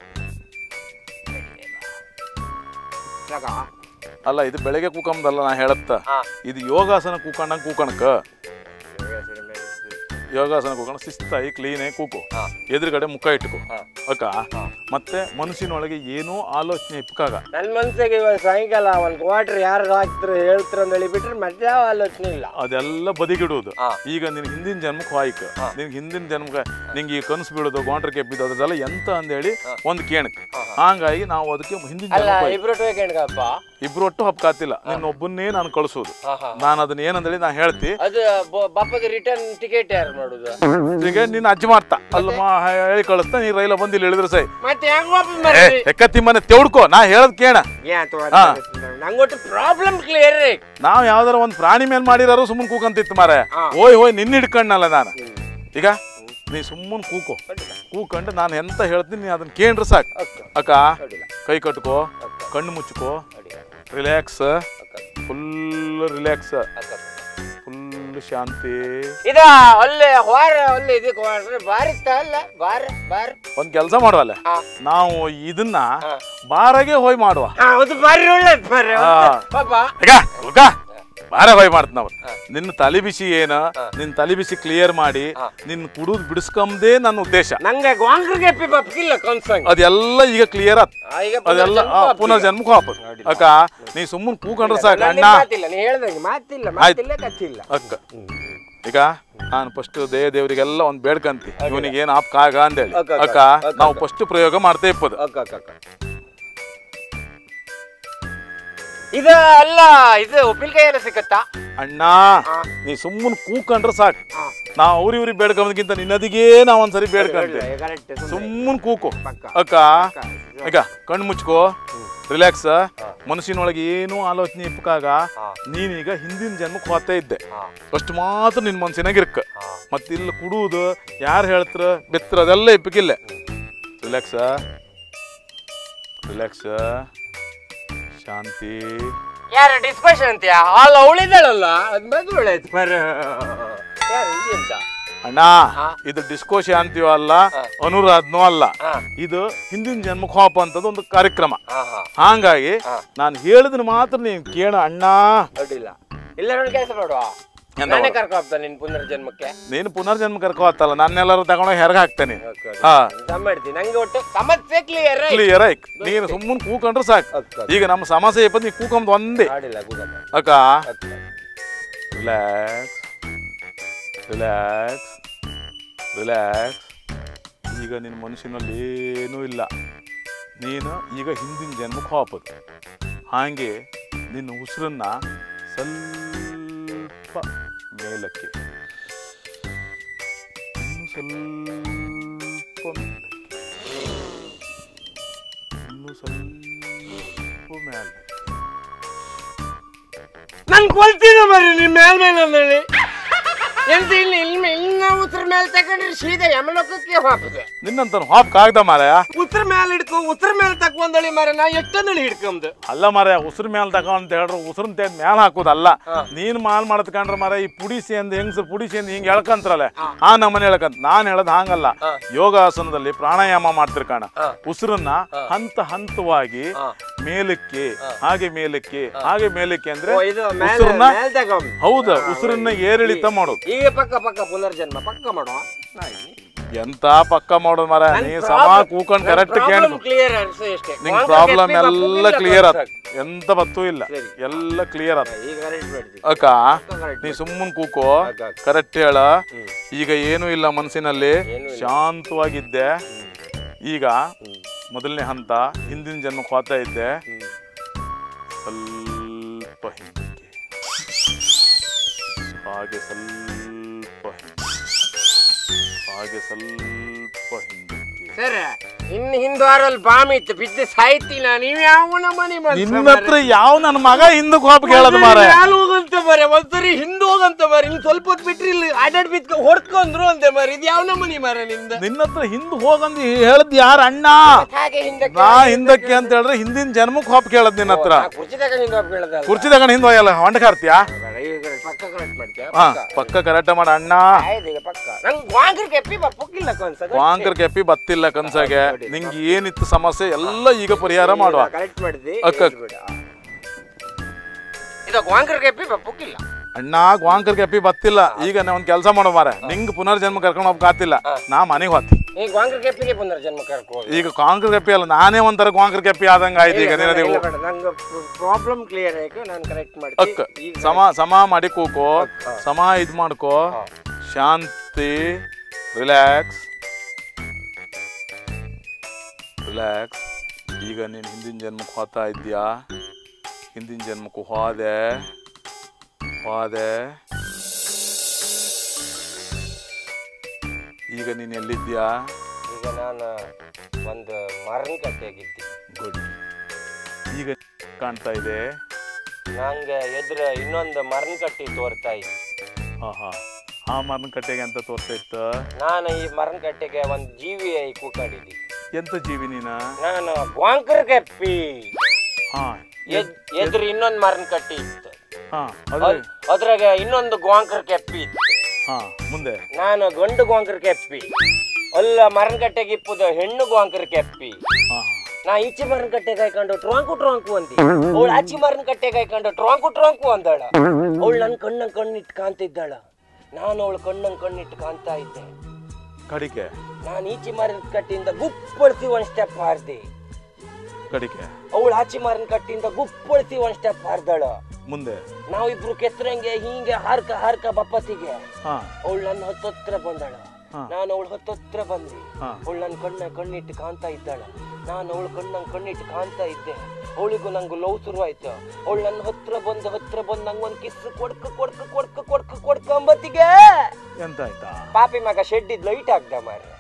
ಸಾಕ ಅಲ್ಲ ಇದು ಬೆಳಗ್ಗೆ ಕೂಕಂದಲ್ಲ ನಾ ಹೇಳತ್ತ ಹಾ ಇದು ಯೋಗಾಸನ ಕೂಕಂಡಂಗೆ ಕೂಕಣಕ ಯೋಗಾಸನ ಕೂಕೊಂಡು ಶಿಸ್ತಾಗಿ ಕ್ಲೀನಾಗಿ ಕೂಕು ಹಾ. ಎದುರುಗಡೆ ಮುಖ ಇಟ್ಕೋ ಹಾ. ಅಕ್ಕ ಮತ್ತೆ ಮನಸ್ಸಿನೊಳಗೆ ಏನೋ ಆಲೋಚನೆ ಇಪ್ಕಾಗ ನನ್ ಮನ್ಸಿಗೆ ಇವಾಗ ಸಾಯಂಕಾಲ ಒಂದ್ ಕ್ವಾರ್ಟರ್ ಯಾರು ಹಾಕ್ತಿರ ಹೇಳ್ತಿರ ಅಂತ ಹೇಳಿ ಬಿಟ್ರೆ ಮತ್ತೆ ಯಾವ ಆಲೋಚನೆ ಇಲ್ಲ ಅದೆಲ್ಲ ಬದಿಗಿಡುವುದು ಹಾ. ಈಗ ನಿನ್ ಹಿಂದಿನ ಜನ್ಮಕ್ಕೆ ಹಾಯ್ಕ ನಿನ್ಗೆ ಹಿಂದಿನ ಜನ್ಮಕ್ಕೆ ನಿಂಗೆ ಈ ಕನಸು ಬೀಳೋದು ಗೋಂಟ್ರ ಕೆಬ್ಬಿದ್ದು ಅದೆಲ್ಲ ಎಂತ ಅಂದೇಳಿ ಒಂದು ಕೇಣಕ್ ಹಂಗಾಗಿ ನಾವು ಅದಕ್ಕೆ ಹಿಂದಿನ ಅಲ್ಲ ಜನ್ಮಕ್ಕೆ ಇಬ್ರು ಟೋಕೆಂಡ್ಗಪ್ಪ ಇಬ್ರು ಒಟ್ಟು ಹಪ್ಕಾತಿಲ್ಲ ನಿನ್ನ ಒಬ್ಬನ್ನೇ ನಾನು ಕಳಿಸೋದು ಹಾ ಹಾ ನಾನು ಅದನ್ನ ಏನಂದೇಳಿ ನಾ ಹೇಳ್ತಿ ಅದು ಬ- ಬಾಪಗೆ ರಿಟರ್ನ್ ಟಿಕೆಟ್ ಯಾರು ಮಾಡುದು ಈಗ ನಿನ್ನ ಅಜ್ಜಿ ಮಾಡ್ತಾ ಅಲ್ಲ ಮಾ ಹೇಳಿ ಕಳಿಸ್ತಾ ನೀ ರೈಲ ಬಂದು ಇಲ್ಲಿ ಇಳಿದ್ರೆ ಸೈ ಮತ್ತೆ ಹೆಂಗ್ ವಾಪಸ್ ಏ ಮಾಡ್ರಿ ಎಕ್ಕತ್ತಿ ಮನೆ ತೆವ್ಡ್ಕೋ ನಾ ಹೇಳದ್ ಕೇಳ ಏನ್ ನಂಗೊಟ್ಟು ಪ್ರಾಬ್ಲಮ್ ಕ್ಲಿಯರ್ ರೀ ನಾವ್ ಯಾವ್ದಾರ ಒಂದ್ ಪ್ರಾಣಿ ಮೇಲ್ ಮಾಡಿದಾರು ಸುಮ್ಮನೆ ಕೂಕಂತಿತ್ತು ಮಾರೆ ಹಾ. ಓಯ್ ಓಯ್ ನಿನ್ನ ಹಿಡ್ಕಣ್ಣಲ್ಲ ನಾನು ಈಗ ನೀ ಸುಮ್ಮನೆ ಕೂಕೋ ಕೂಕಂಡು ನಾನು ಎಂತ ಹೇಳ್ತೀನಿ ನೀ ಅದನ್ನ ಕೇಳ್ರೆ ಸಾಕು ಓಕೆ ಅಕ್ಕ ಅಡ್ಡಿಲ್ಲ ಕೈ ಕಟ್ಕೋ ಓಕೆ ಕಣ್ಣು ಮುಚ್ಕೋ ಅಡ್ಡಿಲ್ಲ ರಿಲ್ಯಾಕ್ಸ್ ಫುಲ್ ರಿಲ್ಯಾಕ್ಸ್ ಫುಲ್ ಶಾಂತಿ ಇದ ಒಳ್ಳೆ ಹೊರ ಒಳ್ಳೆ ಇದಕ್ಕೆ ಹೊರ ಬಾರಿತ್ತ ಅಲ್ಲ ಬಾರ ಬಾರ್ ಒಂದ್ ಕೆಲಸ ಮಾಡುವಲ್ಲ ಹಾ. ನಾವು ಇದನ್ನ ಬಾರಾಗೆ ಹೋಯ್ ಮಾಡುವ ಹಾ ಅದು ಬಾರಿ ಒಳ್ಳೇದು ಬಾರಿ ಹಾ. ಪಾಪ ಈಗ ಉಲ್ಕ ಬಾರ ಹೋಯ್ ಮಾಡ್ತ ನಾವು ನಿನ್ನ ತಲೆ ಬಿಸಿ ಏನ ನಿನ್ನ ತಲೆ ಬಿಸಿ ಕ್ಲಿಯರ್ ಮಾಡಿ ನಿನ್ನ ಕುಡಿದು ಬಿಡಿಸ್ಕೊಂಬದೇ ನನ್ನ ಉದ್ದೇಶ ನಂಗೆ ಗ್ವಾಂಗ್ರಿಗೆ ಪಿ ಬಪ್ಕಿಲ್ಲ ಕನ್ಸಂಗ್ ಅದೆಲ್ಲ ಈಗ ಕ್ಲಿಯರ್ ಆತ್ ಈಗ ಅದೆಲ್ಲ ಆ, ಪುನರ್ಜನ್ಮಕ್ಕೆ ವಾಪಸ್ ಅಕ್ಕ ನೀ ಸುಮ್ಮನೆ ಕೂಕೊಂಡ್ರೆ ಸಾಕು ಅಣ್ಣ ಮಾತಿಲ್ಲ ನೀ ಹೇಳ್ದಂಗೆ ಮಾತಿಲ್ಲ ಮಾತಿಲ್ಲ ಕತ್ತಿಲ್ಲ ಅಕ್ಕ ಈಗ ನಾನು ಫಸ್ಟ್ ದೇವ ದೇವರಿಗೆಲ್ಲ ಒಂದು ಬೇಡ್ಕಂತಿ ಇವನಿಗೆ ಏನು ಆಪ್ ಕಾಗ ಅಂತೇಳಿ ಅಕ್ಕ, ಅಕ್ಕ, ಅಕ್ಕ ನಾವು ಫಸ್ಟ್ ಪ್ರಯೋಗ ಮಾಡ್ತಾ ಇಪ್ಪದು ಅಕ್ಕ ಅಕ್ಕ ಅಕ್ಕ ಇದು ಅಲ್ಲ ಇದು ಉಪ್ಪಿನಕಾಯಿ ಎಲ್ಲ ಸಿಕ್ಕತ್ತಾ ಅಣ್ಣ ಹಾ. ನೀ ಸುಮ್ಮನೆ ಕೂಕೊಂಡ್ರೆ ಸಾಕು ಹಾ. ನಾವು ಅವ್ರ ಇವ್ರಿಗೆ ಬೇಡ್ಕೊಂಬದಕ್ಕಿಂತ ನಿನ್ನದಿಗೆ ನಾವು ಒಂದ್ಸರಿ ಬೇಡ್ಕಂತೆ ಕರೆಕ್ಟ್ ಸುಮ್ಮನೆ ಕೂಕು ಪಕ್ಕ. ಅಕ್ಕ ಈಗ ಕಣ್ಣು ಮುಚ್ಕೋ ರಿಲ್ಯಾಕ್ಸ್ ಮನಸ್ಸಿನೊಳಗೆ ಏನೂ ಆಲೋಚನೆ ಇಪ್ಪಕಾಗ ನೀನೀಗ ಹಿಂದಿನ ಜನ್ಮಕ್ಕೆ ಹೋಗ್ತಾ ಇದ್ದೆ ಅಷ್ಟು ಮಾತ್ರ ನಿನ್ನ ಮನ್ಸಿನಾಗ ಇರ್ಕ ಮತ್ತೆ ಇಲ್ಲಿ ಕುಡುವುದು ಯಾರು ಹೇಳ್ತಾರ ಬೆತ್ರ ಅದೆಲ್ಲ ಇಪ್ಪಕ್ಕಿಲ್ಲ ರಿಲ್ಯಾಕ್ಸ್ ರಿಲ್ಯಾಕ್ಸ್ ಶಾಂತಿ ಯಾರ ಡಿಸ್ಕಷನ್ ಅಂತೀಯ ಅಲ್ಲ ಅವಳಿದ್ದಾಳಲ್ಲ ಅದ್ ಮದುವೆ ಒಳ್ಳೇದು ಬರ ಯಾರು ಇಲ್ಲಿ ಅಂತ ಅಣ್ಣ ಹಾ. ಇದು ಡಿಸ್ಕೋ ಶಾಂತಿಯೋ ಅಲ್ಲ ಅನುರಾಧನೋ ಅಲ್ಲ ಹಾ. ಇದು ಹಿಂದಿನ ಜನ್ಮಕ್ಕೆ ಹೋಪ ಅಂತದ್ದು ಒಂದು ಕಾರ್ಯಕ್ರಮ ಹಾ ಹಾ ಹಾಗಾಗಿ ಹಾ. ನಾನು ಹೇಳಿದ್ರೆ ಮಾತ್ರ ನೀನು ಕೇಳ ಅಣ್ಣ ಅಡ್ಡಿಲ್ಲ ಇಲ್ಲ ಕೆಲಸ ಮಾಡುವ ಎಂತ ನಾನೇ ಮಾಡು? ಕರ್ಕೊ ಹೋಗ್ತಾ ನಿನ್ ಪುನರ್ಜನ್ಮಕ್ಕೆ ನೀನು ಪುನರ್ಜನ್ಮ ಕರ್ಕೋತ್ತಲ್ಲ ನಾನೆಲ್ಲರೂ ತಗೊಂಡೋಗಿ ಹೆರ್ಗ ಹಾಕ್ತೇನೆ ಹಾ ಮಾಡ್ತೀನಿ ನಂಗೆ ಒಟ್ಟು ಸಮಸ್ಯೆ ಕ್ಲಿಯರ್ ಕ್ಲಿಯರ್ ಆಯ್ತು ನೀನು ಸುಮ್ಮನೆ ಕೂಕೊಂಡ್ರೆ ಸಾಕು ಈಗ ನಮ್ಮ ಸಮಸ್ಯೆ ಇಪ್ಪತ್ತು ನೀ ಕೂಕೊಂಡ್ ಒಂದೇ ಆಡಿಲ್ಲ ಕೂಗಮ್ಮ ಅಕ್ಕ ರಿಲ್ಯಾಕ್ಸ್ ರಿಲ್ಯಾಕ್ಸ್ ರಿಲ್ಯಾಕ್ಸ್ ಈಗ ನಿನ್ನ ಮನುಷ್ಯನಲ್ಲಿ ಏನೂ ಇಲ್ಲ ನೀನು ಈಗ ಹಿಂದಿನ ಜನ್ಮಕ್ಕೆ ಹೋಗ್ಬೋದು ಹಾಗೆ ನಿನ್ನ ಉಸಿರನ್ನ ಸ್ವಲ್ಪ ಮೇಲಕ್ಕೆ ಇನ್ನು ಸ್ವಲ್ಪ ಮೇಲಕ್ಕೆ ಇನ್ನು ಸ್ವಲ್ಪ ಮೇಲೆ ನನ್ ಕೊಲ್ತೀನಿ ಮರಿ ನಿಮ್ ಮೇಲ್ ಮೇಲೆ ಅಂದೇಳಿ ಎಂತ ಇಲ್ಲಿ ಇಲ್ಲಿ ಇನ್ನ ಉತ್ತರ ಮೇಲೆ ತಗೊಂಡ್ರೆ ಸೀದಾ ಯಮಲೋಕಕ್ಕೆ ಹೋಗ್ತದೆ ನಿನ್ನಂತ ಹಾಪ್ ಕಾಗ್ದ ಮಾರಾಯ ಉತ್ತರ ಮೇಲೆ ಹಿಡ್ಕೊ ಉತ್ತರ ಮೇಲೆ ತಕೊಂಡಳಿ ಮರ ನಾ ಎಷ್ಟಂದಳಿ ಹಿಡ್ಕೊಂಡ್ ಅಲ್ಲ ಮಾರಾಯ ಉಸಿರು ಮ್ಯಾಲ ತಗೋ ಅಂತ ಹೇಳ್ರು ಉಸಿರನ್ ತೆಗ್ದು ಮ್ಯಾಲ ಹಾಕೋದಲ್ಲ ನೀನ್ ಮಾಲ್ ಮಾಡತ್ಕೊಂಡ್ರ ಮಾರ ಈ ಪುಡಿಸಿ ಅಂದ್ ಹೆಂಗ್ಸರ್ ಪುಡಿಸಿ ಅಂದ್ ಹಿಂಗ್ ಹೇಳ್ಕಂತ್ರಲ್ಲ ಆ ನಮ್ಮನೆ ಹೇಳ್ಕಂತ ನಾನ್ ಹೇಳದ್ ಹಂಗಲ್ಲ ಯೋಗಾಸನದಲ್ಲಿ ಪ್ರಾಣಾಯಾಮ ಮಾಡ್ತಿರ್ಕಣ ಉಸಿರನ್ನ ಹಂತ ಹಂತವಾಗಿ ಮೇಲಕ್ಕೆ ಹಾಗೆ ಮೇಲಕ್ಕೆ ಹಾಗೆ ಮೇಲಕ್ಕೆ ಅಂದ್ರೆ ಇದು ಮೇಲೆ ಉಸಿರನ್ನ ಮೇಲೆ ತಗೊಂಡ್ ಹೌದ ಉಸಿರನ್ನ ಏರಿಳಿತ ಮಾಡೋದು ಈಗ ಪಕ್ಕ ಪಕ್ಕ ಪುನರ್ಜನ್ಮ ಪಕ್ಕ ಮಾಡುವ ಎಂತ ಪಕ್ಕ ಮಾಡೋದು ಮಾರ ನೀ ಸಮ ಕೂಕೊಂಡ್ ಕರೆಕ್ಟ್ ಕೇಳ ಕ್ಲಿಯರ್ ಅನ್ಸ ಅಷ್ಟೇ ನಿಂಗ್ ಪ್ರಾಬ್ಲಮ್ ಎಲ್ಲ ಕ್ಲಿಯರ್ ಆತ್ ಎಂತ ಬತ್ತೂ ಇಲ್ಲ ಎಲ್ಲ ಕ್ಲಿಯರ್ ಆತ್ ಈಗ ಕರೆಕ್ಟ್ ಮಾಡ್ತೀವಿ ಅಕ್ಕ ನೀ ಸುಮ್ಮನ್ ಕೂಕೋ ಕರೆಕ್ಟ್ ಹೇಳ ಈಗ ಏನೂ ಇಲ್ಲ ಮನಸ್ಸಿನಲ್ಲಿ ಶಾಂತವಾಗಿದ್ದೆ ಈಗ ಮೊದಲನೇ ಹಂತ ಹಿಂದಿನ ಜನ್ಮಕ್ಕೆ ಹೋಗ್ತಾ ಇದ್ದೆ ಸ್ವಲ್ಪ ಹಿಂದಕ್ಕೆ ಹಾಗೆ ಸ್ವಲ್ಪ ಹಿಂದಕ್ಕೆ ಹಾಗೆ ಸ್ವಲ್ಪ ಹಿಂದಕ್ಕೆ ಸರ್ ಇನ್ನು ಹಿಂದ್ವಾರಲ್ಲಿ ಬಾಮ್ ಇತ್ತು ಬಿದ್ದು ಸಾಯ್ತಿಲ್ಲ ನೀವ್ ಯಾವ ನಮ್ಮನೆ ನಿನ್ನ ಹತ್ರ ಯಾವ ನನ್ನ ಮಗ ಹಿಂದಕ್ಕೆ ಹೋಗ್ಬೇಕು ಹೇಳೋದು ಮಾರ ಹೋಗಂತ ಮರೆ ಒಂದ್ಸರಿ ಹಿಂದ್ ಹೋಗಂತ ಮರ ಇನ್ ಸ್ವಲ್ಪ ಹೊತ್ತು ಬಿಟ್ರಿ ಇಲ್ಲಿ ಅಡ್ಡಾಡ್ ಬಿದ್ಕ ಹೊಡ್ಕೊಂಡ್ರು ಅಂತೆ ಮರ ಇದು ಯಾವ ನಮ್ಮನೆ ಮರ ನಿಂದ ನಿನ್ನ ಹತ್ರ ಹಿಂದ್ ಹೋಗಂದು ಹೇಳದ್ ಯಾರ ಅಣ್ಣ ಹಾಗೆ ಹಿಂದಕ್ಕೆ ನಾ ಹಿಂದಕ್ಕೆ ಅಂತ ಹೇಳಿದ್ರೆ ಹಿಂದಿನ ಜನ್ಮಕ್ಕೆ ಹೋಪ್ ಕೇಳದ್ ನಿನ್ನ ಹತ್ರ ಆ ಕುರ್ಚಿ ತಗೊಂಡು ಹಿಂದ್ ಹೋಗಿ ಬೀಳದಲ್ಲ ಕುರ್ಚಿ ತಗೊಂಡು ಹಿಂದ್ ಹೋಯಲ್ಲ ಹೊಂಡ ಕಾರ್ತೀಯಾ ಪಕ್ಕ ಕರೆಕ್ಟ್ ಮಾಡ್ತೀಯ ಹಾ ಪಕ್ಕ ಕರೆಕ್ಟ್ ಮಾಡ ಅಣ್ಣ ಆಯ್ತು ಈಗ ಪಕ್ಕ ನಂಗೆ ವಾಂಗ್ರಿಗೆ ಎಪ್ಪಿ ಬಪ್ಪಕ್ಕಿಲ್ಲ ಅನ್ಸದ ವಾಂಕರ್ ಕೆಪ್ಪಿ ಬತ್ತಿಲ್ಲ ಕನ್ಸಾಗೆ ನಿಂಗೆ ಏನಿತ್ತು ಸಮಸ್ಯೆ ಎಲ್ಲ ಈಗ ಪರಿಹಾರ ಮಾಡುವ ಕರೆಕ್ಟ್ ಮಾಡಿದ್ವಿ ಅಕ್ಕ. ಇದು ವಾಂಗ್ರಿಗೆ ಎಪ್ಪಿ ಬಪ್ಪಕ್ಕಿಲ್ಲ ಅಣ್ಣ ಗ್ವಾಂಕರ್ ಕೆಪ್ಪಿ ಬತ್ತಿಲ್ಲ ಈಗ ನಾ ಒಂದ್ ಕೆಲಸ ಮಾಡೋ ಮಾರ ನಿಂಗ್ ಪುನರ್ಜನ್ಮ ಕರ್ಕೊಂಡು ಹೋಗ್ಕಾತಿಲ್ಲ ನಾ ಮನೆಗೆ ಹೋಗ್ತಿ ಈ ವಾಂಗ್ರಿಗೆ ಎಪ್ಪಿಗೆ ಪುನರ್ಜನ್ಮ ಕರ್ಕೊ ಹೋಗಿ ಈಗ ಕಾಂಕರ್ ಕೆಪ್ಪಿ ಅಲ್ಲ ನಾನೇ ಒಂಥರ ಗ್ವಾಂಕರ್ ಕೆಪ್ಪಿ ಆದಂಗ ಆಯ್ತು ಈಗ ನಿನಗೆ ನಂಗೆ ಪ್ರಾಬ್ಲಮ್ ಕ್ಲಿಯರ್ ಆಯ್ತು ನಾನು ಕರೆಕ್ಟ್ ಅಕ್ಕ ಮಾಡ್ತೀನಿ ಈಗ ಸಮ ಸಮ ಮಾಡಿ ಕೂಕೋ ಸಮ ಇದ್ ಮಾಡ್ಕೋ ಶಾಂತಿ ರಿಲ್ಯಾಕ್ಸ್ ರಿಲ್ಯಾಕ್ಸ್ ಈಗ ನೀನು ಹಿಂದಿನ ಜನ್ಮಕ್ಕೆ ಹೋಗ್ತಾ ಇದ್ಯಾ ಹಿಂದಿನ ಜನ್ಮಕ್ಕೆ ಹೋದೆ ಹೋದೆ ಈಗ ನೀನು ಎಲ್ಲಿದ್ಯಾ ಈಗ ನಾನು ಒಂದು ಮರನ್ ಕಟ್ಟೆಯಾಗಿದ್ದೆ ಗುಡ್ ಈಗ ಕಾಣ್ತಾ ಇದೆ ನಂಗೆ ಎದುರು ಇನ್ನೊಂದು ಮರನ್ ಕಟ್ಟಿ ತೋರ್ತಾ ಇತ್ತು ಹಾ ಹಾ ಆ ಮರನ ಕಟ್ಟೆಗೆ ಅಂತ ತೋರ್ತಾ ಇತ್ತು ನಾನು ಈ ಮರನ್ ಕಟ್ಟೆಗೆ ಒಂದು ಜೀವಿ ಕೂಕಾಡಿದ್ದೆ ಎಂತ ಜೀವಿ ನೀನ ನಾನು ಗ್ವಾಂಕರ್ ಕೆಪ್ಪಿ ಹಾ ಎದ್- ಎದುರು ಇನ್ನೊಂದು ಮರನ್ ಕಟ್ಟಿ ಇತ್ತು ಹಾ ಅದೇ ಅದ್ರಾಗ ಇನ್ನೊಂದು ಗೋಂಕರ್ ಕೆಪ್ಪಿ ಇತ್ತು ಹಾ ಮುಂದೆ ನಾನು ಗಂಡು ಗೋಂಕರ್ ಕೆಪ್ಪಿ ಅಲ್ಲ ಮರನ್ ಕಟ್ಟೆಗೆ ಇಪ್ಪುದು ಹೆಣ್ಣು ಗೋಂಕರ್ ಕೆಪ್ಪಿ ಹಾ ನಾ ಈಚೆ ಮರನ್ ಕಟ್ಟೆ ಕಾಯ್ಕೊಂಡು ಟ್ರಾಂಕು ಟ್ರಾಂಕು ಅಂದಿ ಅವಳು ಆಚೆ ಮರನ್ ಕಟ್ಟೆ ಕಾಯ್ಕೊಂಡು ಟ್ರಾಂಕು ಟ್ರಾಂಕು ಅಂದಾಳ ಅವಳು ನನ್ನ ಕಣ್ಣಂಗ್ ಕಣ್ಣಿಟ್ಟು ಕಾಣ್ತಿದ್ದಾಳ ನಾನು ಅವಳು ಕಣ್ಣಂಗ್ ಕಣ್ಣಿಟ್ಟು ಕಾಣ್ತಾ ಇದ್ದೆ ಕಡಿಕೆ ನಾನು ಈಚೆ ಮರನ್ ಕಟ್ಟಿಂದ ಗುಪ್ಪಳಿಸಿ ಒಂದ್ ಸ್ಟೆಪ್ ಹಾರ್ದೆ ಕಡಿಕೆ ಅವಳು ಆಚೆ ಮರನ್ ಕಟ್ಟಿಂದ ಗುಪ್ಪಳಿಸಿ ಒಂದ್ ಸ್ಟೆಪ್ ಹಾರ್ದಾಳ ಮುಂದೆ ನಾವಿಬ್ರು ಕೆತ್ತರಂಗೆ ಹಿಂಗೆ ಹಾರ್ಕ ಹಾರ್ಕ ಬಪ್ಪತ್ತಿಗೆ ಹಾ ಅವಳು ನನ್ನ ಹತ್ತತ್ರ ಬಂದಾಳ ಹಾ. ನಾನು ಅವಳ ಹತ್ತತ್ರ ಬಂದೆ ಹಾ. ಅವಳು ನನ್ನ ಕಣ್ಣ ಕಣ್ಣಿಟ್ಟು ಕಾಣ್ತಾ ಇದ್ದಾಳ ನಾನು ಅವಳ ಕಣ್ಣಂಗ್ ಕಣ್ಣಿಟ್ಟು ಕಾಣ್ತಾ ಇದ್ದೆ ಅವಳಿಗೂ ನಂಗೂ ಲವ್ ಶುರು ಆಯ್ತು ಅವಳು ನನ್ನ ಹತ್ರ ಬಂದು ಹತ್ರ ಬಂದು ನಂಗೆ ಒಂದು ಕಿಸ್ ಕೊಡ್ಕ ಕೊಡ್ಕ ಕೊಡ್ಕ ಕೊಡ್ಕ ಕೊಡ್ಕ ಅಂಬತ್ತಿಗೆ ಎಂತ ಆಯ್ತಾ ಪಾಪಿ ಮಗ ಶೆಡ್ಡಿದ್ ಲೈಟ್ ಹಾಕ್ದ ಮಾರ್ರೆ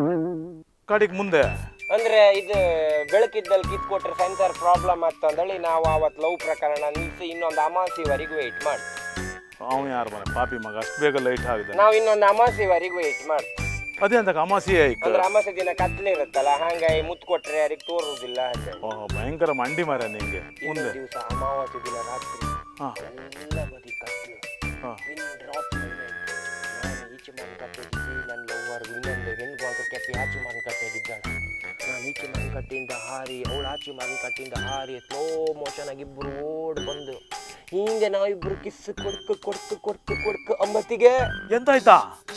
ಕಡಿಗೆ ಮುಂದೆ ಅಂದ್ರೆ ಇದು ಬೆಳಕಿದ್ದಲ್ಲಿ ಕಿತ್ ಕೊಟ್ರೆ ಸೆನ್ಸರ್ ಪ್ರಾಬ್ಲಮ್ ಆಗ್ತ ಅಂದೇಳಿ ನಾವು ಅವತ್ತು ಲವ್ ಪ್ರಕರಣ ನಿಲ್ಸಿ ಇನ್ನೊಂದು ಅಮಾಸಿವರೆಗೂ ವೆಯ್ಟ್ ಮಾಡಿ ಅವನು ಯಾರು ಮನೆ ಪಾಪಿ ಮಗ ಅಷ್ಟು ಬೇಗ ಲೈಟ್ ಆಗಿದೆ ನಾವು ಇನ್ನೊಂದು ಅಮಾಸಿವರೆಗೂ ವೆಯ್ಟ್ ಮಾಡಿ ಅದೇ ಅಂತ ಅಮಾಸಿ ಆಯ್ತು ಅಂದ್ರೆ ಅಮಾಸೆ ದಿನ ಕತ್ಲೆ ಇರುತ್ತಲ್ಲ ಹಂಗಾಗಿ ಮುತ್ತು ಕೊಟ್ರೆ ಯಾರಿಗೆ ತೋರುದಿಲ್ಲ ಅಂತ ಓಹೋ ಭಯಂಕರ ಮಂಡಿ ಮರ ನಿಂಗೆ ಮುಂದೆ ದಿವಸ ಅಮಾವಾಸ್ಯೆ ದಿನ ರಾತ್ರಿ ಹಾ ಎಲ್ಲ ಬದಿ ಕತ್ಲೆ ಹಾ ಪಿನ್ ಡ್ರಾಪ್ ನಾನು ಈಚೆ ಮನೆ ಕಟ್ಟೆಗಿದ್ದೆ ನನ್ನ ಲವ್ವರ್ ಇನ್ನೊಂದು ಹೆಣ್ಣು ಅಂತ ಕೆಪ್ಪಿ ಆಚೆ ಮನೆ ಕಟ್ಟೆಗಿದ್ದಾಳೆ ನಾನು ಈಚೆ ಮನೆ ಕಟ್ಟೆಯಿಂದ ಹಾರಿ ಅವಳು ಆಚೆ ಮನೆ ಕಟ್ಟೆಯಿಂದ ಹಾರಿ ಸ್ಲೋ ಮೋಷನ್ ಆಗಿ ಇಬ್ಬರು ಓಡ್ ಬಂದು ಹಿಂಗೆ ನಾವಿಬ್ರು ಕಿಸ್ ಕೊಡ್ಕ ಕೊಡ್ಕ ಕೊಡ್ಕ ಕೊಡ್ಕ ಅಂಬತ್ತಿಗೆ ಎಂತಾಯ್ತಾ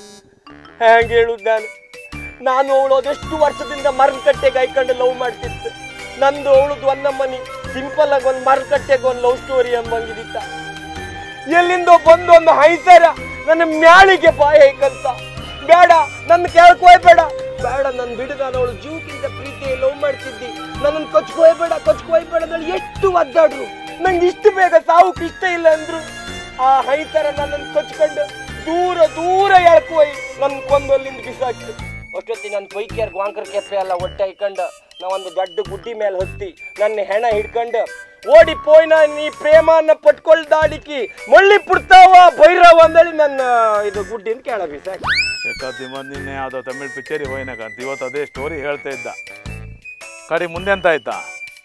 ಹ್ಯಾಂಗ ಹೇಳುದು ನಾನು ನಾನು ಅವಳು ಅದೆಷ್ಟು ವರ್ಷದಿಂದ ಮರಕಟ್ಟೆ ಕಾಯ್ಕೊಂಡು ಲವ್ ಮಾಡ್ತಿತ್ತು ನಂದು ಅವಳದು ಒಂದ ಮನಿ ಸಿಂಪಲ್ ಆಗಿ ಒಂದು ಮರಕಟ್ಟೆಗೆ ಒಂದು ಲವ್ ಸ್ಟೋರಿ ಅಂಬಂಗಿದಿತ್ತ ಎಲ್ಲಿಂದೋ ಬಂದು ಒಂದು ಹೈಸರ ನನ್ನ ಮ್ಯಾಳಿಗೆ ಬಾಯ ಐಕಂತ ಬೇಡ ನನ್ನ ಕೇಳ್ಕೋಯ್ಬೇಡ ಬೇಡ ನನ್ನ ಬಿಡು ನಾನು ಅವಳು ಜೀವಕ್ಕಿಂತ ಪ್ರೀತಿ ಲವ್ ಮಾಡ್ತಿದ್ದಿ ನನ್ನನ್ನು ಕೊಚ್ಕೋಯ್ಬೇಡ ಕೊಚ್ಕೋಯ್ಬೇಡ ನಾನು ಎಷ್ಟು ಒದ್ದಾಡ್ರು ನಂಗೆ ಇಷ್ಟು ಬೇಗ ಸಾವುಕ್ ಇಷ್ಟ ಇಲ್ಲ ಅಂದ್ರು ಆ ಹೈತರ ನನ್ನನ್ನು ಕೊಚ್ಕೊಂಡು ದೂರ ದೂರ ಎಳ್ಕೋಯ್ ನನ್ನ ಕೊಂದಲ್ಲಿಂದ ಬಿಸಾಕ್ತು ಅಷ್ಟೊತ್ತಿ ನನ್ನ ಪೈಕಿಯರ್ ಗ್ವಾಂಕರ್ ಕೆಪ್ಪೆ ಎಲ್ಲ ಒಟ್ಟೆ ಹಾಕೊಂಡು ನಾ ಒಂದು ದೊಡ್ಡ ಗುಡ್ಡಿ ಮೇಲೆ ಹತ್ತಿ ನನ್ನ ಹೆಣ ಹಿಡ್ಕೊಂಡು ಓಡಿ ಪೋಯ್ನ ನೀ ಪ್ರೇಮನ್ನ ಪಟ್ಕೊಳ್ದಾಡಿಕಿ ಮಳ್ಳಿ ಪುಡ್ತಾವ ಭೈರವ ಅಂದೇಳಿ ನನ್ನ ಇದು ಗುಡ್ಡಿನ ಕೆಳ ಬಿಸಾಕಿ ಯಾಕಂದ್ರೆ ಇವತ್ತು ನಿನ್ನೆ ಯಾವುದೋ ತಮಿಳ್ ಪಿಕ್ಚರಿಗೆ ಹೋಯ್ನಕಂತ ಇವತ್ತು ಅದೇ ಸ್ಟೋರಿ ಹೇಳ್ತಾ ಇದ್ದ ಕಡಿ ಮುಂದೆ ಅಂತ ಆಯ್ತಾ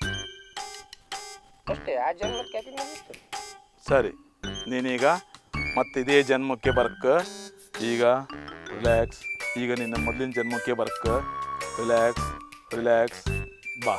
ಅಷ್ಟೇ ಆ ಜನ್ಮಕ್ಕೆ ಕ್ಯಾಪಿ ಮುಗೀತು ಸರಿ ನೀನೀಗ ಮತ್ತೆ ಇದೇ ಜನ್ಮಕ್ಕೆ ಬರ್ಕ ಈಗ ರಿಲ್ಯಾಕ್ಸ್ ಈಗ ನಿನ್ನ ಮೊದಲಿನ ಜನ್ಮಕ್ಕೆ ಬರ್ಕ ರಿಲ್ಯಾಕ್ಸ್ ರಿಲ್ಯಾಕ್ಸ್ ಬಾ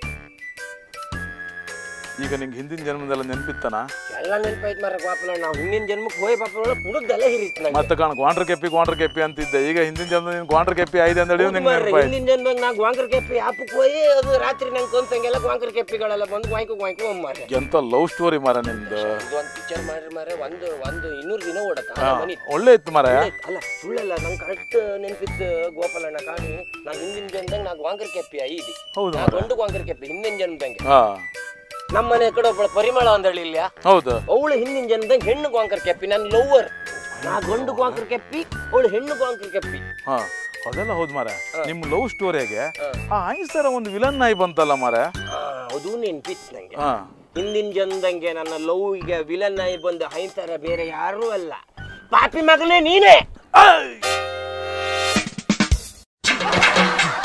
ಈಗ ನಿಂಗೆ ಹಿಂದಿನ ಜನ್ಮದೆಲ್ಲ ನೆನಪಿತ್ತನ ಎಲ್ಲ ನೆನಪಾಯ್ತು ಮಾರ ಪಾಪಲ ನಾವು ಹಿಂದಿನ ಜನ್ಮಕ್ಕೆ ಹೋಯ್ ಪಾಪಲ ಪುಡದ್ದೆಲ್ಲ ಹಿರಿತು ನಂಗೆ ಮತ್ತೆ ಕಾಣ ಗ್ವಾಂಡ್ರ ಕೆಪ್ಪಿ ಗ್ವಾಂಡ್ರ ಕೆಪ್ಪಿ ಅಂತಿದ್ದೆ ಈಗ ಹಿಂದಿನ ಜನ್ಮ ನೀನು ಗ್ವಾಂಡ್ರ ಕೆಪ್ಪಿ ಆಯ್ದೆ ಅಂದೇಳಿ ಹೌದು ನಿಂಗೆ ಮಾರ್ರೆ, ನೆನಪಾಯ್ತು ಹಿಂದಿನ ಜನ್ಮಕ್ಕೆ ನಾ ಗ್ವಾಂಕರ್ ಕೆಪ್ಪಿ ಆಪಕ್ಕೆ ಹೋಗಿ ಅದು ರಾತ್ರಿ ನಂಗೆ ಕೊಂತಂಗೆಲ್ಲ ಗ್ವಾಂಕರ್ ಕೆಪ್ಪಿಗಳೆಲ್ಲ ಬಂದು ಗ್ವಾಯ್ಕು ಗ್ವಾಯ್ಕು ಮಾರೆ ಎಂತ ಲವ್ ಸ್ಟೋರಿ ಮಾರ ನಿಮ್ದು ಇದು ಒಂದು ಪಿಕ್ಚರ್ ಮಾಡ್ರಿ ಮಾರೆ ಒಂದು ಒಂದು ಇನ್ನೂರು ದಿನ ಓಡತ್ತ ಹಾ, ಮನಿ ಒಳ್ಳೆ ಇತ್ತು ಮಾರ ಅಲ್ಲ ಸುಳ್ಳಲ್ಲ ನಂಗೆ ಕರೆಕ್ಟ್ ನೆನಪಿತ್ತು ಗೋಪಾಲಣ್ಣ ಕಾಣಿ ನಾ ಹಿಂದಿನ ಜನ್ಮದಂಗೆ ನಾ ಗ್ವಾಂಕರ್ ಕೆಪ್ಪಿ ಐದಿ ಹೌದು ನಾ ಮಾರ ಗಂಡು ಗ್ವಾಂಕರ್ ಕೆಪ್ಪಿ ಹಿಂದಿನ ಜನ್ಮದಂಗೆ ಹಾ ನಮ್ಮ ಮನೆ ಕಡೆ ಒಬ್ಬಳ ಪರಿಮಳ ಅಂದಳಿ ಇಲ್ಲ ಹೌದು ಅವಳು ಹಿಂದಿನ ಜನ್ಮದಂಗೆ ಹೆಣ್ಣು ಗ್ವಾಂಕರ್ ಕೆಪ್ಪಿ ನನ್ನ ಲವ್ವರ್ ನಾ ಗಂಡು ಗ್ವಾಂಕರ್ ಕೆಪ್ಪಿ ಅವಳು ಹೆಣ್ಣು ಗ್ವಾಂಕರ್ ಕೆಪ್ಪಿ ಹಾ ಅದೆಲ್ಲ ಹೌದು ಮಾರ ನಿಮ್ಮ ಲವ್ ಸ್ಟೋರಿಗೆ ಹಾ. ಆ ಐಸರ ಒಂದು ವಿಲನ್ ನಾಯಿ ಬಂತಲ್ಲ ಮಾರ ಆ, ಅದು ನೆನ್ಪಿತ್ತು ನಂಗೆ ಹಾ ಹಿಂದಿನ ಜನ್ಮದಂಗೆ ನನ್ನ ಲವ್ಗೆ ವಿಲನ್ ಆಗಿ ಬಂದು ಹೈತರ ಬೇರೆ ಯಾರೂ ಅಲ್ಲ ಪಾಪಿ ಮಗನೇ ನೀನೇ ಐ!